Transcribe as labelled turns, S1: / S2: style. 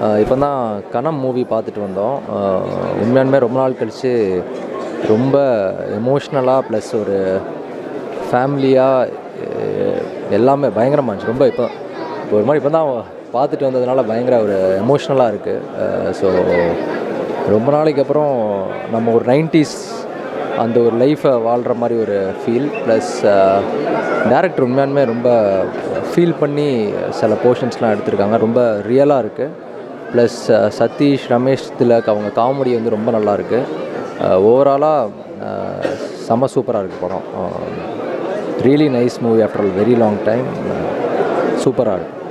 S1: இப்போ தான் கனம் மூவி பார்த்துட்டு வந்தோம் அஹ், உண்மையாலுமே ரொம்ப நாள் கழித்து ரொம்ப எமோஷ்னலாக ப்ளஸ் ஒரு ஃபேமிலியாக எல்லாமே பயங்கரமாக இருந்துச்சு ரொம்ப இப்போ இப்போ ஒரு மாதிரி இப்போ தான் பார்த்துட்டு வந்ததுனால பயங்கர ஒரு எமோஷ்னலாக இருக்குது ஸோ ரொம்ப நாளைக்கு அப்புறம் நம்ம ஒரு நைன்டிஸ் அந்த ஒரு லைஃப்பை வாழ்கிற மாதிரி ஒரு ஃபீல் ப்ளஸ் டேரக்டர் உண்மையாலுமே ரொம்ப ஃபீல் பண்ணி சில போர்ஷன்ஸ்லாம் எடுத்திருக்காங்க ரொம்ப ரியலாக இருக்குது ப்ளஸ் சதீஷ் ரமேஷ் திலக் அவங்க காமெடி வந்து ரொம்ப நல்லா இருக்குது ஓவராலாக செம்ம சூப்பராக இருக்குது படம் really nice movie after very long time சூப்பராக இருக்குது